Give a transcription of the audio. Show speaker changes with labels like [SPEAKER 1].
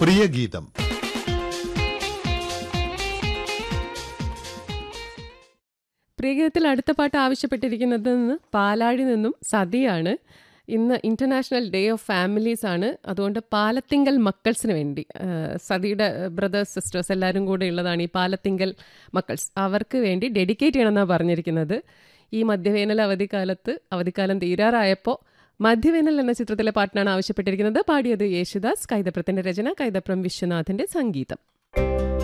[SPEAKER 1] പ്രിയഗീതം
[SPEAKER 2] പ്രിയഗീതത്തിൽ അടുത്ത പാട്ട് ആവശ്യപ്പെട്ടിരിക്കുന്നത് നിന്ന് പാലാഴി നിന്നും സതിയാണ് ഇന്ന് ഇന്റർനാഷണൽ ഡേ ഓഫ് ഫാമിലീസ് ആണ് അതുകൊണ്ട് പാലത്തിങ്കൽ മക്കൾസിന് വേണ്ടി ആ, സതിയുടെ ബ്രദേഴ്സ് സിസ്റ്റേഴ്സ് എല്ലാവരും കൂടെ ഉള്ളതാണ് ഈ പാലത്തിങ്കൽ മക്കൾസ് അവർക്ക് വേണ്ടി ഡെഡിക്കേറ്റ് ചെയ്യണമെന്നാണ് പറഞ്ഞിരിക്കുന്നത് ഈ മധ്യവേനൽ അവധിക്കാലത്ത് അവധിക്കാലം തീരാറായപ്പോൾ മധ്യവേനൽ എന്ന ചിത്രത്തിലെ പാട്ടിനാണ് ആവശ്യപ്പെട്ടിരിക്കുന്നത് പാടിയത് യേശുദാസ് കൈതപ്രത്തിന്റെ രചന കൈതപ്രം വിശ്വനാഥിന്റെ സംഗീതം